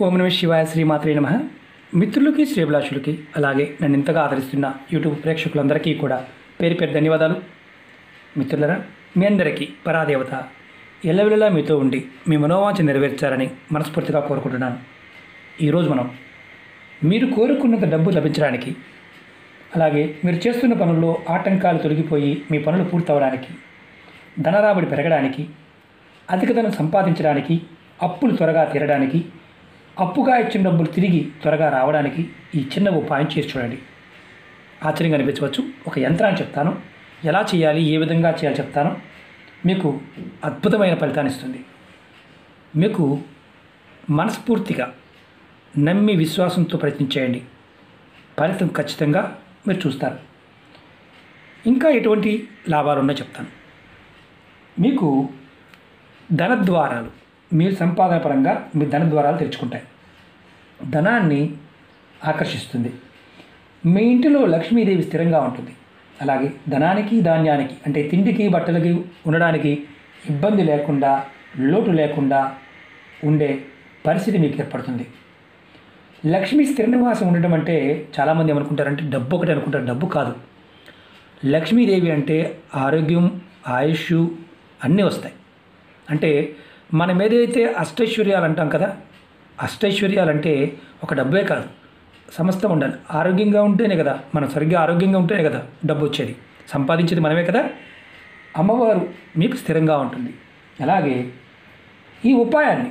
ఓం నమ శివాయ శ్రీమాత్రే నమ మిత్రులకి శ్రీభిలాషులకి అలాగే నన్ను ఇంతగా ఆదరిస్తున్న యూట్యూబ్ ప్రేక్షకులందరికీ కూడా పేరు పేరు ధన్యవాదాలు మిత్రులరా మీ అందరికీ పరాదేవత ఎల్లవెల్లలా మీతో ఉండి మీ మనోవాంఛ నెరవేర్చాలని మనస్ఫూర్తిగా కోరుకుంటున్నాను ఈరోజు మనం మీరు కోరుకున్నంత డబ్బు లభించడానికి అలాగే మీరు చేస్తున్న పనుల్లో ఆటంకాలు తొలగిపోయి మీ పనులు పూర్తవడానికి ధనరాబడి పెరగడానికి అధిక ధనం సంపాదించడానికి అప్పులు త్వరగా తీరడానికి అప్పుగా ఇచ్చిన డబ్బులు తిరిగి త్వరగా రావడానికి ఈ చిన్న ఉపాయం చేసి చూడండి ఆశ్చర్యంగా అనిపించవచ్చు ఒక యంత్రాన్ని చెప్తాను ఎలా చేయాలి ఏ విధంగా చేయాలి చెప్తాను మీకు అద్భుతమైన ఫలితాన్ని ఇస్తుంది మీకు మనస్ఫూర్తిగా నమ్మి విశ్వాసంతో ప్రయత్నించేయండి ఫలితం ఖచ్చితంగా మీరు చూస్తారు ఇంకా ఎటువంటి లాభాలు ఉన్నాయో చెప్తాను మీకు ధనద్వారాలు మీరు సంపాదన పరంగా మీ ధనద్వారాలు తెరుచుకుంటాయి ధనాన్ని ఆకర్షిస్తుంది మీ ఇంటిలో లక్ష్మీదేవి స్థిరంగా ఉంటుంది అలాగే ధనానికి ధాన్యానికి అంటే తిండికి బట్టలకి ఉండడానికి ఇబ్బంది లేకుండా లోటు లేకుండా ఉండే పరిస్థితి మీకు ఏర్పడుతుంది లక్ష్మీ స్థిర నివాసం ఉండటం అంటే చాలామంది ఏమనుకుంటారంటే డబ్బు ఒకటి అనుకుంటారు డబ్బు కాదు లక్ష్మీదేవి అంటే ఆరోగ్యం ఆయుష్ అన్నీ వస్తాయి అంటే మనం ఏదైతే అష్టైశ్వర్యాలు అంటాం కదా అష్టైశ్వర్యాలు అంటే ఒక డబ్బే కాదు సమస్తం ఉండాలి ఆరోగ్యంగా ఉంటేనే కదా మనం సరిగ్గా ఆరోగ్యంగా ఉంటేనే కదా డబ్బు వచ్చేది సంపాదించేది మనమే కదా అమ్మవారు మీకు స్థిరంగా ఉంటుంది అలాగే ఈ ఉపాయాన్ని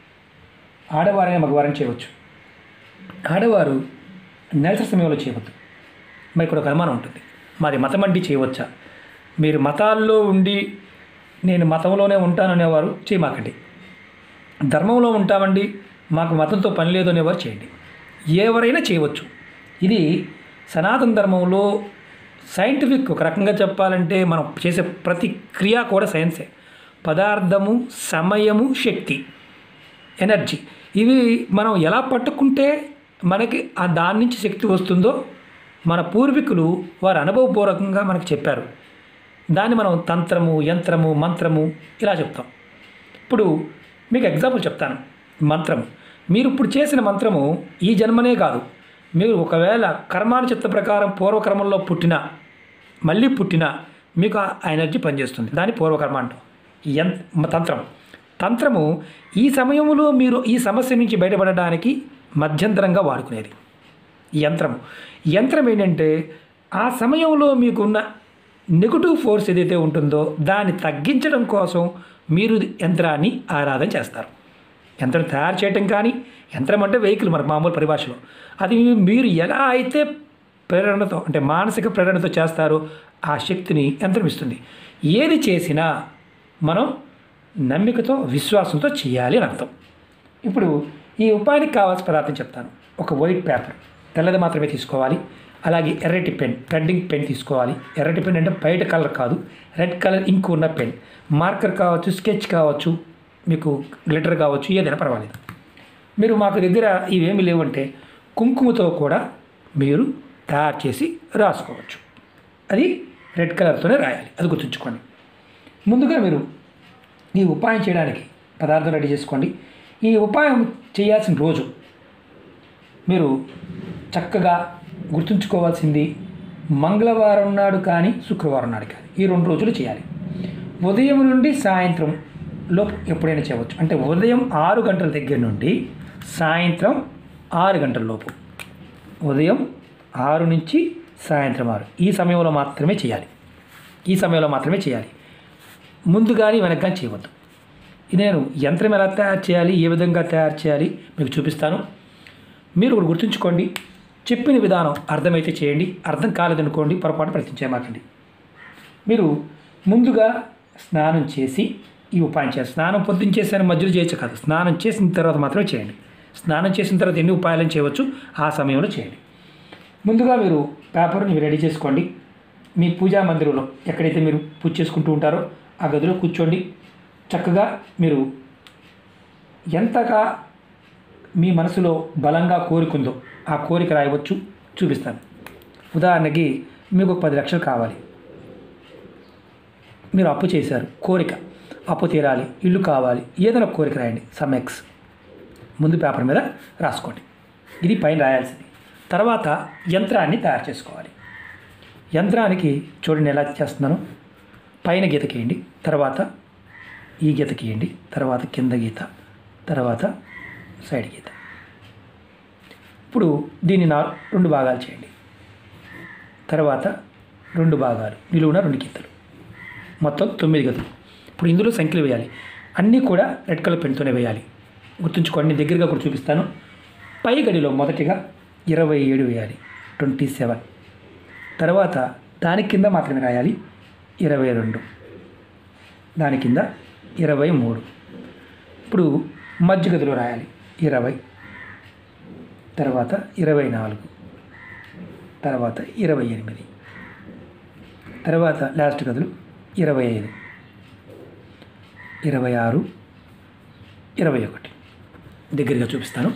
ఆడవారైనా మగవారైనా చేయవచ్చు ఆడవారు నెలసరి సమయంలో చేయవద్దు మరి ఇక్కడ ఒక అనుమానం ఉంటుంది మరి మతం అంటే చేయవచ్చా మీరు మతాల్లో ఉండి నేను మతంలోనే ఉంటాననేవారు చేయమాకండి ధర్మంలో ఉంటామండి మాకు మతంతో పని లేదు అనేవారు చేయండి ఎవరైనా చేయవచ్చు ఇది సనాతన ధర్మంలో సైంటిఫిక్ ఒక రకంగా చెప్పాలంటే మనం చేసే ప్రతి క్రియ కూడా సైన్సే పదార్థము సమయము శక్తి ఎనర్జీ ఇవి మనం ఎలా పట్టుకుంటే మనకి ఆ దాని నుంచి శక్తి వస్తుందో మన పూర్వీకులు వారు అనుభవపూర్వకంగా మనకు చెప్పారు దాన్ని మనం తంత్రము యంత్రము మంత్రము ఇలా చెప్తాం ఇప్పుడు మీకు ఎగ్జాంపుల్ చెప్తాను మంత్రము మీరు ఇప్పుడు చేసిన మంత్రము ఈ జన్మనే కాదు మీరు ఒకవేళ కర్మానుచిత్త ప్రకారం పూర్వకర్మంలో పుట్టిన మళ్ళీ పుట్టిన మీకు ఆ ఎనర్జీ పనిచేస్తుంది దాన్ని పూర్వకర్మ అంటాం యం తంత్రం తంత్రము ఈ సమయంలో మీరు ఈ సమస్య నుంచి బయటపడడానికి మధ్యంతరంగా వాడుకునేది ఈ యంత్రం యంత్రం ఏంటంటే ఆ సమయంలో మీకున్న నెగటివ్ ఫోర్స్ ఏదైతే ఉంటుందో దాన్ని తగ్గించడం కోసం మీరు యంత్రాన్ని ఆరాధన చేస్తారు యంత్రం తయారు చేయటం కానీ యంత్రం అంటే వెహికల్ మన మామూలు పరిభాషలో అది మీరు ఎలా అయితే ప్రేరణతో అంటే మానసిక ప్రేరణతో చేస్తారో ఆ శక్తిని యంత్రం ఇస్తుంది ఏది చేసినా మనం నమ్మికతో విశ్వాసంతో చేయాలి అని అర్థం ఇప్పుడు ఈ ఉపాయానికి కావాల్సిన పదార్థం చెప్తాను ఒక వైట్ పేపర్ తెల్లది మాత్రమే తీసుకోవాలి అలాగే ఎర్రటి పెన్ రెడ్డింగ్ పెన్ తీసుకోవాలి ఎర్రటి పెన్ అంటే బయట కలర్ కాదు రెడ్ కలర్ ఇంక్ ఉన్న పెన్ మార్కర్ కావచ్చు స్కెచ్ కావచ్చు మీకు గ్లిటర్ కావచ్చు ఏదైనా పర్వాలేదు మీరు మాకు దగ్గర ఇవేమి లేవంటే కుంకుమతో కూడా మీరు తయారు చేసి రాసుకోవచ్చు అది రెడ్ కలర్తోనే రాయాలి అది గుర్తుంచుకోండి ముందుగా మీరు ఈ ఉపాయం చేయడానికి పదార్థం రెడీ చేసుకోండి ఈ ఉపాయం చేయాల్సిన రోజు మీరు చక్కగా గుర్తుంచుకోవాల్సింది మంగళవారం నాడు కానీ శుక్రవారం నాడు కానీ ఈ రెండు రోజులు చేయాలి ఉదయం నుండి సాయంత్రం లోపు ఎప్పుడైనా చేయవచ్చు అంటే ఉదయం ఆరు గంటల దగ్గర నుండి సాయంత్రం ఆరు గంటల లోపు ఉదయం ఆరు నుంచి సాయంత్రం ఆరు ఈ సమయంలో మాత్రమే చేయాలి ఈ సమయంలో మాత్రమే చేయాలి ముందు కానీ వెనక కానీ చేయవద్దు ఇది నేను యంత్రం ఎలా తయారు చేయాలి ఏ విధంగా తయారు చేయాలి మీకు చూపిస్తాను మీరు ఒకటి గుర్తుంచుకోండి చెప్పిన విధానం అర్థమైతే చేయండి అర్థం కాలేదనుకోండి పొరపాటు ప్రయత్నించేమాకండి మీరు ముందుగా స్నానం చేసి ఈ ఉపాయం చేయాలి స్నానం పొద్దున్న చేసిన మధ్యలో చేయొచ్చు కాదు స్నానం చేసిన తర్వాత మాత్రమే చేయండి స్నానం చేసిన తర్వాత ఎన్ని ఉపాయాలను చేయవచ్చు ఆ సమయంలో చేయండి ముందుగా మీరు పేపర్ని రెడీ చేసుకోండి మీ పూజా మందిరంలో ఎక్కడైతే మీరు పూజ చేసుకుంటూ ఉంటారో ఆ గదిలో కూర్చోండి చక్కగా మీరు ఎంతగా మీ మనసులో బలంగా కోరికుందో ఆ కోరిక రాయవచ్చు చూపిస్తాను ఉదాహరణకి మీకు ఒక పది లక్షలు కావాలి మీరు అప్పు చేశారు కోరిక అప్పు తీరాలి ఇల్లు కావాలి ఏదైనా కోరిక రాయండి సమ్ ఎక్స్ ముందు పేపర్ మీద రాసుకోండి ఇది పైన రాయాల్సింది తర్వాత యంత్రాన్ని తయారు చేసుకోవాలి యంత్రానికి చూడండి ఎలా చేస్తున్నాను పైన గీత గీయండి తర్వాత ఈ గీత గీయండి తర్వాత కింద గీత తర్వాత సైడ్ గీత ఇప్పుడు దీన్ని నా రెండు భాగాలు చేయండి తర్వాత రెండు భాగాలు నిలువున రెండు గీతలు మొత్తం తొమ్మిది గదులు ఇప్పుడు ఇందులో సంఖ్యలు వేయాలి అన్నీ కూడా రెడ్ కలర్ పెన్తోనే వేయాలి గుర్తుంచుకోండి దగ్గరగా కూడా చూపిస్తాను పై గడిలో మొదటిగా ఇరవై ఏడు వేయాలి ట్వంటీ సెవెన్ తర్వాత దాని కింద మాత్రమే రాయాలి ఇరవై రెండు దాని కింద ఇరవై మూడు ఇప్పుడు మధ్య గదిలో రాయాలి ఇరవై తర్వాత ఇరవై నాలుగు తర్వాత ఇరవై ఎనిమిది తర్వాత లాస్ట్ గదులు ఇరవై ఐదు ఇరవై ఆరు ఇరవై ఒకటి దగ్గరగా చూపిస్తాను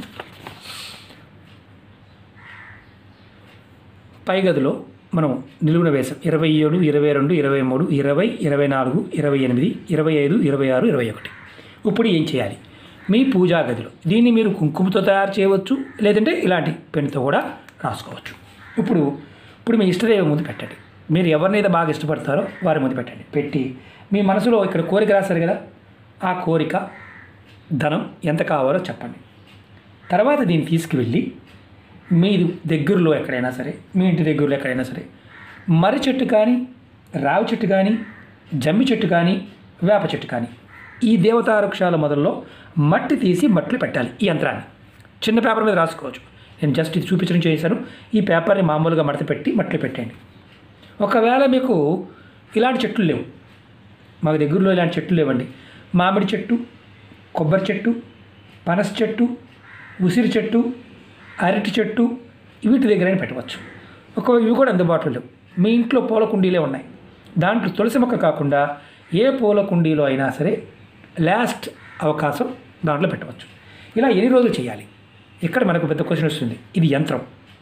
పై గదిలో మనం నిలువున వేసాం ఇరవై ఏడు ఇరవై రెండు ఇరవై మూడు ఇరవై ఇరవై నాలుగు ఇరవై ఎనిమిది ఇరవై ఐదు ఇరవై ఆరు ఇరవై ఒకటి ఇప్పుడు ఏం చేయాలి మీ పూజా గదిలో దీన్ని మీరు కుంకుమతో తయారు చేయవచ్చు లేదంటే ఇలాంటి పెన్తో కూడా రాసుకోవచ్చు ఇప్పుడు ఇప్పుడు మీ ఇష్టదైవం ముందు పెట్టండి మీరు ఎవరినైతే బాగా ఇష్టపడతారో వారి ముందు పెట్టండి పెట్టి మీ మనసులో ఇక్కడ కోరిక రాశారు కదా ఆ కోరిక ధనం ఎంత కావాలో చెప్పండి తర్వాత దీన్ని తీసుకువెళ్ళి మీరు దగ్గరలో ఎక్కడైనా సరే మీ ఇంటి దగ్గరలో ఎక్కడైనా సరే మర్రి చెట్టు కానీ రావి చెట్టు కానీ జమ్మి చెట్టు కానీ వేప చెట్టు కానీ ఈ దేవతా వృక్షాల మొదల్లో మట్టి తీసి మట్టిలో పెట్టాలి ఈ యంత్రాన్ని చిన్న పేపర్ మీద రాసుకోవచ్చు నేను జస్ట్ ఇది చూపించడం చేశాను ఈ పేపర్ని మామూలుగా మడత పెట్టి మట్టిలో పెట్టండి ఒకవేళ మీకు ఇలాంటి చెట్లు లేవు మాకు దగ్గరలో ఇలాంటి చెట్లు లేవండి మామిడి చెట్టు కొబ్బరి చెట్టు పనస చెట్టు ఉసిరి చెట్టు అరటి చెట్టు వీటి దగ్గరైనా పెట్టవచ్చు ఒక ఇవి కూడా అందుబాటులో లేవు మీ ఇంట్లో పూల కుండీలే ఉన్నాయి దాంట్లో తులసి మొక్క కాకుండా ఏ పూల కుండీలో అయినా సరే లాస్ట్ అవకాశం దాంట్లో పెట్టవచ్చు ఇలా ఎన్ని రోజులు చేయాలి ఇక్కడ మనకు పెద్ద క్వశ్చన్ వస్తుంది ఇది యంత్రం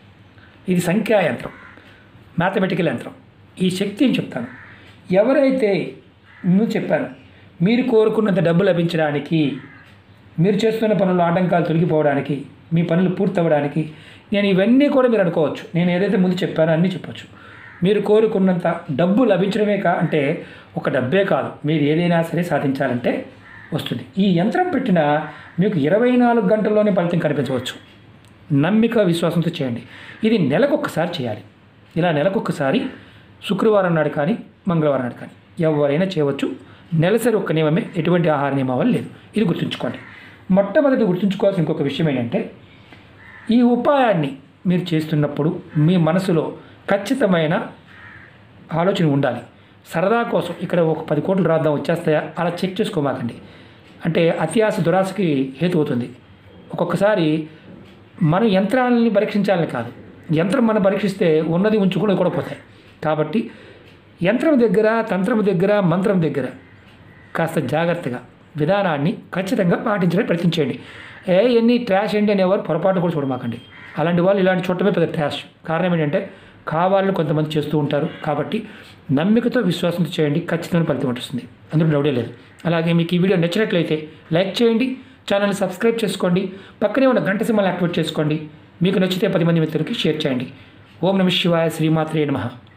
ఇది సంఖ్యా యంత్రం మ్యాథమెటికల్ యంత్రం ఈ శక్తిని చెప్తాను ఎవరైతే నువ్వు చెప్పాను మీరు కోరుకున్నంత డబ్బు లభించడానికి మీరు చేస్తున్న పనులు ఆటంకాలు తొలగిపోవడానికి మీ పనులు పూర్తవడానికి నేను ఇవన్నీ కూడా మీరు అనుకోవచ్చు నేను ఏదైతే ముందు చెప్పానో అన్నీ చెప్పొచ్చు మీరు కోరుకున్నంత డబ్బు లభించడమే కా అంటే ఒక డబ్బే కాదు మీరు ఏదైనా సరే సాధించాలంటే వస్తుంది ఈ యంత్రం పెట్టిన మీకు ఇరవై నాలుగు గంటల్లోనే ఫలితం కనిపించవచ్చు నమ్మిక విశ్వాసంతో చేయండి ఇది నెలకొకసారి చేయాలి ఇలా నెలకొకసారి శుక్రవారం నాడు కానీ మంగళవారం నాడు కానీ ఎవరైనా చేయవచ్చు నెలసరి ఒక్క నియమమే ఎటువంటి ఆహార నియమావళి లేదు ఇది గుర్తుంచుకోండి మొట్టమొదటి గుర్తుంచుకోవాల్సిన ఇంకొక విషయం ఏంటంటే ఈ ఉపాయాన్ని మీరు చేస్తున్నప్పుడు మీ మనసులో ఖచ్చితమైన ఆలోచన ఉండాలి సరదా కోసం ఇక్కడ ఒక పది కోట్లు రాద్దాం వచ్చేస్తాయా అలా చెక్ చేసుకోమాకండి అంటే అత్యాశ దురాశకి హేతు అవుతుంది ఒక్కొక్కసారి మనం యంత్రాలని పరీక్షించాలని కాదు యంత్రం మనం పరీక్షిస్తే ఉన్నది ఉంచుకుని కూడా పోతాయి కాబట్టి యంత్రం దగ్గర తంత్రం దగ్గర మంత్రం దగ్గర కాస్త జాగ్రత్తగా విధానాన్ని ఖచ్చితంగా పాటించడానికి ప్రయత్నించండి ఏ ఎన్ని ట్రాష్ ఏంటి అనేవారు పొరపాటు కూడా చూడమాకండి అలాంటి వాళ్ళు ఇలాంటి చూడటమే పెద్ద ట్రాష్ కారణం ఏంటంటే కావాలని కొంతమంది చేస్తూ ఉంటారు కాబట్టి నమ్మికతో విశ్వాసంతో చేయండి ఖచ్చితమైన ఫలితం ఉంటుంది అందులో డౌటే లేదు అలాగే మీకు ఈ వీడియో నచ్చినట్లయితే లైక్ చేయండి ఛానల్ని సబ్స్క్రైబ్ చేసుకోండి పక్కనే ఉన్న గంట సింబల్ యాక్టివేట్ చేసుకోండి మీకు నచ్చితే పది మంది మిత్రులకి షేర్ చేయండి ఓం నమ శివాయ శ్రీమాత్రే నమః